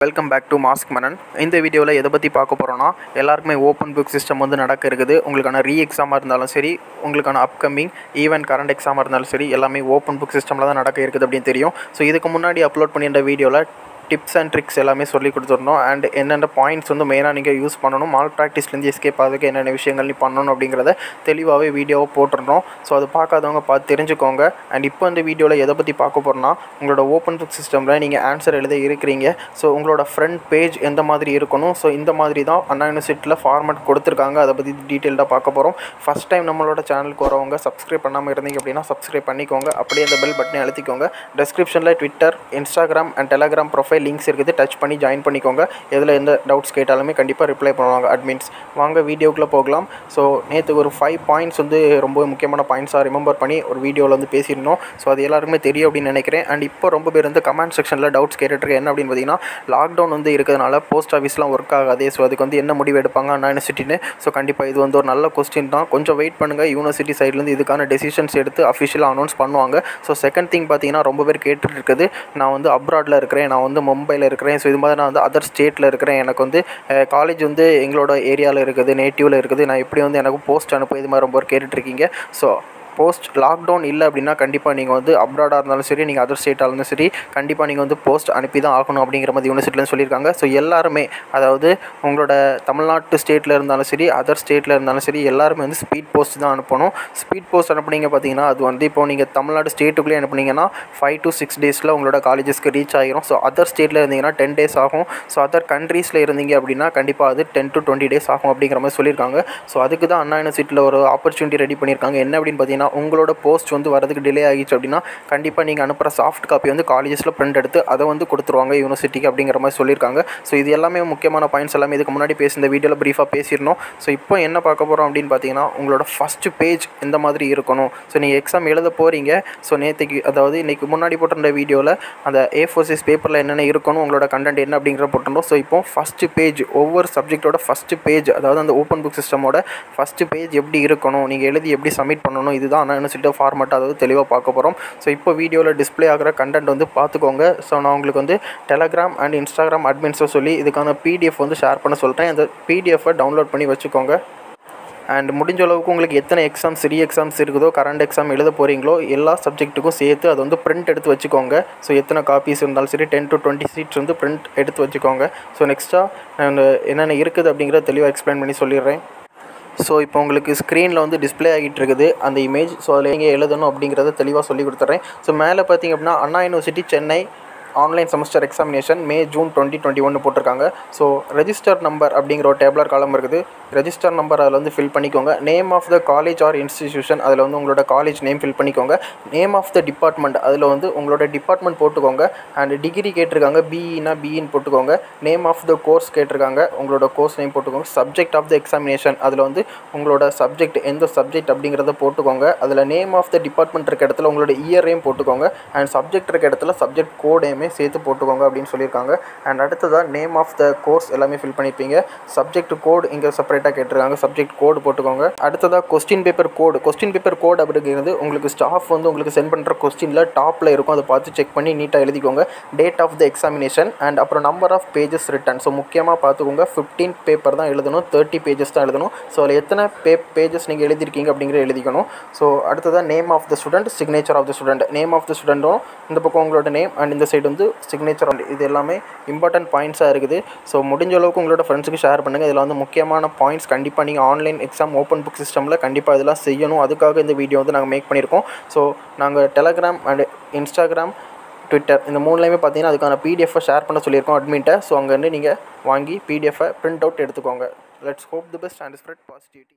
welcome back to mask Manan இந்த வீடியோவில் எதை பற்றி பார்க்க போகிறோன்னா எல்லாருக்குமே ஓப்பன் புக் சிஸ்டம் வந்து நடக்க இருக்குது உங்களுக்கான ரீ எக்ஸாமாக இருந்தாலும் சரி உங்களுக்கான அப்கமிங் ஈவன் கரண்ட் எக்ஸாமாக இருந்தாலும் சரி எல்லாமே ஓப்பன் புக் சிஸ்டமில் தான் நடக்க இருக்குது அப்படின்னு தெரியும் ஸோ இதுக்கு முன்னாடி அப்லோட் பண்ணியிருந்த வீடியோவில் டிப்ஸ் அண்ட் ட்ரிக்ஸ் எல்லாமே சொல்லி கொடுத்துருந்தோம் அண்ட் என்னென்ன பாயிண்ட்ஸ் வந்து மெயினாக நீங்கள் யூஸ் பண்ணணும் மால் ப்ராக்டிஸ்லேருந்து எஸ்கேப் ஆகுதுக்கு என்னென்ன விஷயங்கள் நீ பண்ணணும் அப்படிங்கிறத தெளிவாகவே வீடியோவை போட்டிருந்தோம் ஸோ அது பார்க்காதவங்க பார்த்து தெரிஞ்சுக்கோங்க அண்ட் இப்போ இந்த வீடியோவில் எதை பற்றி பார்க்க போகிறோன்னா உங்களோட ஓப்பன் புக் சிஸ்டமில் நீங்கள் ஆன்சர் எழுத இருக்கிறீங்க ஸோ உங்களோட ஃப்ரண்ட் பேஜ் எந்த மாதிரி இருக்கணும் ஸோ இந்த மாதிரி தான் அண்ணா யூனிவர்சிட்டியில் ஃபார்மேட் கொடுத்துருக்காங்க அதை பற்றி டீட்டெயில்டாக பார்க்க போகிறோம் ஃபஸ்ட் டைம் நம்மளோட சேனலுக்கு வரவங்க சப்ஸ்கிரைப் பண்ணாமல் இருந்தீங்க அப்படின்னா சப்ஸ்கிரைப் பண்ணிக்கோங்க அப்படியே அந்த பெல் பட்டனை அழுத்திக்கோங்க டெஸ்கிரிப்ஷனில் Twitter Instagram and Telegram profile links இருக்குது டச் பண்ணி ஜாயின் பண்ணிக்கோங்க எதில் எந்த டவுட்ஸ் கேட்டாலுமே கண்டிப்பாக ரிப்ளை பண்ணுவாங்க அட்மின்ஸ் வாங்க வீடியோக்குள்ளே போகலாம் ஸோ நேற்று ஒரு ஃபைவ் பாயிண்ட்ஸ் வந்து ரொம்ப முக்கியமான பாயிண்ட்ஸாக ரிமெம்பர் பண்ணி ஒரு வீடியோவில் வந்து பேசியிருந்தோம் ஸோ அது எல்லாருக்குமே தெரியும் அப்படின்னு நினைக்கிறேன் அண்ட் இப்போ ரொம்ப பேர் வந்து கமெண்ட் செக்ஷனில் டவுட்ஸ் கேட்டுட்ருக்கு என்ன அப்படின்னு பார்த்தீங்கன்னா லாக்டவுன் வந்து இருக்கிறதுனால போஸ்ட் ஆஃபீஸ்லாம் ஒர்க் ஆகாதே ஸோ அதுக்கு வந்து என்ன முடிவு எடுப்பாங்க அண்ணா யூனிவர்சிட்டின்னு ஸோ கண்டிப்பாக இது வந்து ஒரு நல்ல கொஸ்டின் தான் கொஞ்சம் வெயிட் பண்ணுங்கள் யூனிவர்சிட்டி சைட்லேருந்து இதுக்கான டெசிஷன்ஸ் எடுத்து அஃபிஷியலாக அனௌன்ஸ் பண்ணுவாங்க ஸோ செகண்ட் திங் பார்த்தீங்கன்னா ரொம்ப பேர் கேட்டுட்டு இருக்குது நான் வந்து அப்ராடில் இருக்கிறேன் நான் வந்து மும்பையில் இருக்கிறேன் ஸோ இது மாதிரி நான் வந்து அதர் ஸ்டேட்டில் இருக்கிறேன் எனக்கு வந்து காலேஜ் வந்து எங்களோட ஏரியாவில் இருக்குது நேட்டிவில் இருக்குது நான் எப்படி வந்து எனக்கு போஸ்ட் அனுப்பு இது மாதிரி ரொம்ப பேர் கேட்டுட்ருக்கீங்க ஸோ போஸ்ட் லாக்டவுன் இல்லை அப்படின்னா கண்டிப்பாக நீங்கள் வந்து அப்ராடாக இருந்தாலும் சரி நீங்கள் அதர் ஸ்டேட்டாக இருந்தாலும் சரி கண்டிப்பாக நீங்கள் வந்து போஸ்ட் அனுப்பி தான் ஆகணும் அப்படிங்கிற மாதிரி யூனிவர்சிட்டியில் சொல்லியிருக்காங்க ஸோ எல்லாருமே அதாவது உங்களோட தமிழ்நாட்டு ஸ்டேட்டில் இருந்தாலும் சரி அதர் ஸ்டேட்டில் இருந்தாலும் சரி எல்லாருமே வந்து ஸ்பீட் போஸ்ட் தான் அனுப்பணும் ஸ்பீட் போஸ்ட் அனுப்புனீங்க பார்த்தீங்கன்னா அது வந்து இப்போ நீங்கள் தமிழ்நாடு ஸ்டேட்டுக்குள்ளே அனுப்புனீங்கன்னா ஃபைவ் டு சிக்ஸ் டேஸில் உங்களோட காலேஜஸ்க்கு ரீச் ஆகிரும் ஸோ அதர் ஸ்டேட்டில் இருந்தீங்கன்னா டென் டேஸ் ஆகும் ஸோ அதர் கண்ட்ரீஸில் இருந்தீங்க அப்படின்னா கண்டிப்பாக அது டென் டு டுவெண்ட்டி டேஸ் ஆகும் அப்படிங்கிற மாதிரி சொல்லியிருக்காங்க ஸோ அதுக்கு தான் அண்ணா யூனிவர்சிட்டியில் ஒரு ஆப்பர்ச்சுனிட்டி ரெடி பண்ணியிருக்காங்க என்ன அப்படின்னு பார்த்தீங்கன்னா உங்களோட போஸ்ட் வந்து வரதுக்கு டிலே ஆகிடுச்சு அப்படின்னா கண்டிப்பாக நீங்கள் அனுப்புகிற சாஃப்ட் காப்பி வந்து காலேஜஸில் பிரிண்ட் எடுத்து அதை வந்து கொடுத்துருவாங்க யூனிவர்சிட்டிக்கு அப்படிங்கிற மாதிரி சொல்லியிருக்காங்க ஸோ இது எல்லாமே முக்கியமான பாயிண்ட்ஸ் எல்லாமே இதுக்கு முன்னாடி பேசி இந்த வீடியோவில் ப்ரீஃபாக பேசியிருந்தோம் ஸோ இப்போ என்ன பார்க்க போகிறோம் அப்படின்னு பார்த்தீங்கன்னா உங்களோட ஃபஸ்ட்டு பேஜ் எந்த மாதிரி இருக்கணும் ஸோ நீங்கள் எக்ஸாம் எழுத போகிறீங்க ஸோ நேற்றுக்கு அதாவது இன்றைக்கி முன்னாடி போட்டிருந்த வீடியோவில் அந்த ஏ ஃபோர் சைஸ் பேப்பரில் என்னென்ன இருக்கணும் உங்களோட கண்டென்ட் என்ன அப்படிங்கிற போட்டிருந்தோம் ஸோ இப்போ ஃபஸ்ட்டு பேஜ் ஒவ்வொரு சப்ஜெக்ட்டோட ஃபஸ்ட்டு பேஜ் அதாவது அந்த ஓப்பன் புக் சிஸ்டமோட ஃபஸ்ட்டு பேஜ் எப்படி இருக்கணும் நீங்கள் எழுதி எப்படி சப்மிட் பண்ணணும் இதுதான் நான் யூனிவர்சிட்டி ஃபார்மேட் அதாவது தெளிவாக பார்க்க போகிறோம் ஸோ இப்போ வீடியோவில் டிஸ்பிளே ஆகிற கண்டென்ட் வந்து பார்த்துக்கோங்க ஸோ நான் உங்களுக்கு வந்து டெலகிராம் அண்ட் இன்ஸ்டாகிராம் அட்மின்ஸை சொல்லி இதுக்கான பிடிஎஃப் வந்து ஷேர் பண்ண சொல்லிட்டேன் அந்த பிடிஎஃபை டவுன்லோட் பண்ணி வச்சுக்கோங்க அண்ட் முடிஞ்ச அளவுக்கு உங்களுக்கு எத்தனை எக்ஸாம்ஸ் ரீ எக்ஸாம்ஸ் இருக்குதோ கரண்ட் எக்ஸாம் எழுத போகிறீங்களோ எல்லா சப்ஜெக்ட்டுக்கும் சேர்த்து அது வந்து பிரிண்ட் எடுத்து வச்சுக்கோங்க ஸோ எத்தனை காப்பீஸ் இருந்தாலும் சரி டென் டு டுவெண்ட்டி சீட்ஸ் வந்து பிரிண்ட் எடுத்து வச்சுக்கோங்க ஸோ நெக்ஸ்ட்டாக நான் என்னென்ன இருக்குது அப்படிங்கிறத தெளிவாக எக்ஸ்பிளைன் பண்ணி சொல்லிடுறேன் ஸோ இப்போ உங்களுக்கு ஸ்க்ரீனில் வந்து டிஸ்பிளே ஆகிட்டு இருக்குது அந்த இமேஜ் ஸோ அதில் எங்கே எழுதணும் அப்படிங்கிறத தெளிவாக சொல்லி கொடுத்துட்றேன் ஸோ மேலே பார்த்தீங்க அப்படின்னா Anna university Chennai online semester examination May June twenty twenty ஒன்று போட்டிருக்காங்க ஸோ ரெஜிஸ்டர் நம்பர் அப்படிங்கிற ஒரு டேப்லர் காலம் இருக்குது ரெஜிஸ்டர் நம்பர் அதில் வந்து ஃபில் பண்ணிக்கோங்க name of the college or institution அதில் வந்து உங்களோட காலேஜ் நேம் ஃபில் பண்ணிக்கோங்க நேம் ஆஃப் த டிபார்ட்மெண்ட் அதில் வந்து உங்களோட டிபார்ட்மெண்ட் போட்டுக்கோங்க அண்ட் டிகிரி கேட்டிருக்காங்க பிஇனா பிஇன்னு போட்டுக்கோங்க நேம் ஆஃப் த கோர்ஸ் கேட்டிருக்காங்க உங்களோட கோர்ஸ் நேம் போட்டுக்கோங்க சப்ஜெக்ட் ஆஃப் த எக்ஸாமினேஷன் அதில் வந்து உங்களோட சப்ஜெக்ட் எந்த சப்ஜெக்ட் அப்படிங்கிறத போட்டுக்கோங்க அதில் நேம் ஆஃப் த டிபார்ட்மெண்ட் இருக்க இடத்துல உங்களோட இயரையும் போட்டுக்கோங்க அண்ட் சப்ஜெக்ட் இருக்க இடத்துல சப்ஜெக்ட் கோடையுமே எல்லாமே சேர்த்து போட்டுக்கோங்க அப்படின்னு சொல்லியிருக்காங்க அண்ட் அடுத்ததாக நேம் ஆஃப் த கோர்ஸ் எல்லாமே ஃபில் பண்ணியிருப்பீங்க சப்ஜெக்ட் கோட் இங்கே செப்பரேட்டாக கேட்டிருக்காங்க சப்ஜெக்ட் கோடு போட்டுக்கோங்க அடுத்ததாக question paper code question paper code அப்படிங்கிறது உங்களுக்கு ஸ்டாஃப் வந்து உங்களுக்கு சென்ட் பண்ணுற கொஸ்டினில் டாப்பில் இருக்கும் அதை பார்த்து செக் பண்ணி நீட்டாக எழுதிக்கோங்க date of the examination and அப்புறம் number of pages written so முக்கியமாக பார்த்துக்கோங்க ஃபிஃப்டீன் பேப்பர் தான் எழுதணும் தேர்ட்டி பேஜஸ் தான் எழுதணும் ஸோ அதில் எத்தனை பே பேஜஸ் நீங்கள் எழுதிருக்கீங்க அப்படிங்கிற எழுதிக்கணும் ஸோ அடுத்ததாக name of the student signature of the student name of the ஸ்டூடெண்ட்டும் இந்த பக்கம் உங்களோட நேம் அண்ட் இந்த சைடு வந்து சிக்னேச்சர் இது எல்லாமே இம்பார்ட்டன்ட் பாயிண்ட்ஸாக இருக்குது ஸோ முடிஞ்ச அளவுக்கு உங்களோட ஃப்ரெண்ட்ஸுக்கு ஷேர் பண்ணுங்கள் இதில் வந்து முக்கியமான பாயிண்ட்ஸ் கண்டிப்பாக நீங்கள் ஆன்லைன் எக்ஸாம் ஓப்பன் புக் சிஸ்டமில் கண்டிப்பாக இதெல்லாம் செய்யணும் அதுக்காக இந்த வீடியோ வந்து நாங்கள் மேக் பண்ணியிருக்கோம் ஸோ நாங்கள் டெலகிராம் அண்ட் இன்ஸ்டாகிராம் ட்விட்டர் இந்த மூணுலேயுமே பார்த்தீங்கன்னா அதுக்கான பிடிஎஃபை ஷேர் பண்ண சொல்லியிருக்கோம் அட்மின்ட்டை ஸோ அங்கேருந்து நீங்கள் வாங்கி பிடிஎஃபை பிரிண்ட் அவுட் எடுத்துக்கோங்க let's hope the best and spread positivity